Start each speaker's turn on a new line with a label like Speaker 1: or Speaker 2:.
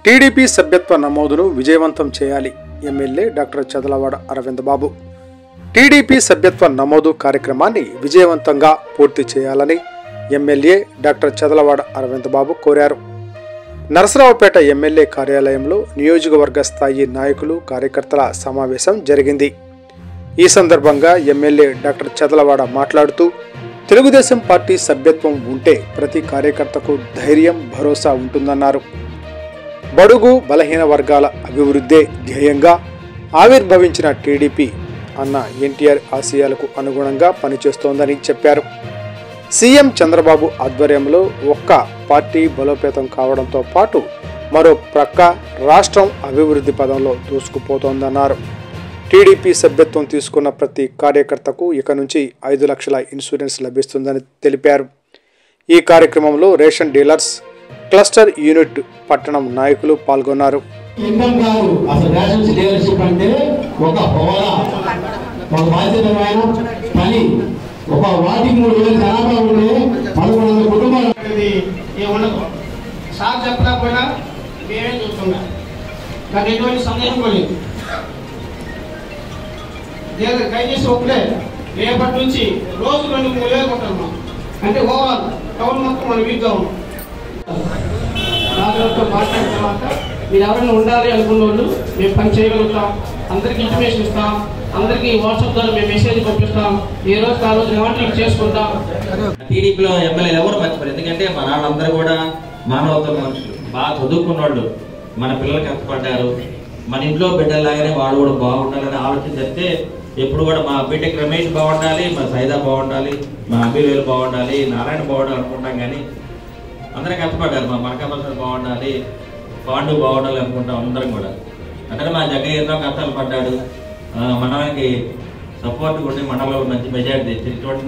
Speaker 1: TDP సభ్యత్వ నమోదును విజయవంతం చేయాలి MLA doctor Chadalavada Aravind Babu TDP సభ్యత్వ నమోదు కార్యక్రమాన్ని విజయవంతంగా పూర్తి చేయాలని ఎమ్మెల్యే డాక్టర్ చదలవాడ అరవింద్ బాబు కోరారు నరసరావుపేట ఎమ్మెల్యే కార్యాలయంలో నియోజకవర్గ స్థాయి నాయకులు కార్యకర్తల సమావేశం జరిగింది ఈ సందర్భంగా ఎమ్మెల్యే డాక్టర్ చదలవాడ మాట్లాడుతూ తెలుగుదేశం పార్టీ సభ్యత్వం ఉంటే ప్రతి కార్యకర్తకు ధైర్యం భరోసా ఉంటుందన్నారు బడుగు బలహీన వర్గాల అభివృద్ధే ధ్యేయంగా ఆవిర్భవించిన టీడీపీ అన్న ఎన్టీఆర్ ఆశయాలకు అనుగుణంగా పనిచేస్తోందని చెప్పారు సీఎం చంద్రబాబు ఆధ్వర్యంలో ఒక్క పార్టీ బలోపేతం కావడంతో పాటు మరో ప్రక్క రాష్ట్రం అభివృద్ధి పదంలో దూసుకుపోతోందన్నారు టీడీపీ సభ్యత్వం తీసుకున్న ప్రతి కార్యకర్తకు ఇక నుంచి ఐదు లక్షల ఇన్సూరెన్స్ లభిస్తుందని తెలిపారు ఈ కార్యక్రమంలో రేషన్ డీలర్స్ క్లస్టర్ యూనిట్ పట్టణం నాయకులు పాల్గొన్నారు
Speaker 2: ఇన్కమ్ కాదు అసలు రేషన్స్ డీలర్షిప్ అంటే ఒక హోదా ఒక బాధ్యతమైన పని ఒక వాటికి మూడు వేల జనాభా ఉంటే పదకొండు వందల కుటుంబాలు
Speaker 3: అనేది ఏం ఉండదు సార్ చెప్పలేకపోయినా మేమే చూస్తున్నాం నాకు ఎటువంటి సందేహం కూడా లేదు దీనికి దయచేసి ఒకటే రేపటి నుంచి రోజు రెండు మూడు వేలు కొంటున్నాం అంటే ఓవరాల్ టౌన్ మొత్తం మనం వీక్గా ఉన్నాం రాజులతో మాట్లాడిన తర్వాత మీరు ఎవరైనా ఉండాలి అనుకున్న వాళ్ళు మేము పని చేయగలుగుతాం అందరికీ ఇంటిమేషన్ ఇస్తాం అందరికీ వాట్సాప్ ద్వారా మేము మెసేజ్ పంపిస్తాం ఏ రోజు ఆ రోజు రిమాండింగ్ చేసుకుంటాం
Speaker 4: టీడీపీలో ఎమ్మెల్యేలు ఎవరు మర్చిపోరు ఎందుకంటే మన వాళ్ళందరూ కూడా మానవతల మనుషులు బాగా చదువుకున్న వాళ్ళు మన పిల్లలు కష్టపడ్డారు మన ఇంట్లో బిడ్డలాగానే వాళ్ళు కూడా బాగుండాలని ఆలోచన చేస్తే ఎప్పుడు కూడా మా బీటెక్ రమేష్ బాగుండాలి మా సైదా బాగుండాలి మా అభివేలు బాగుండాలి నారాయణ బాగుండాలి అనుకుంటాం కానీ అందరం కష్టపడ్డారు మా మనకాపల్సర్ బాగుండాలి పాండు బాగుండాలి అనుకుంటాం అందరం కూడా అంటే మా జగ్గయ్య ఎన్నో కష్టాలు పడ్డాడు ఆ, మనవానికి సపోర్ట్ ఉండి మండలంలో మంచి మెజారిటీ తెచ్చి ఇటువంటి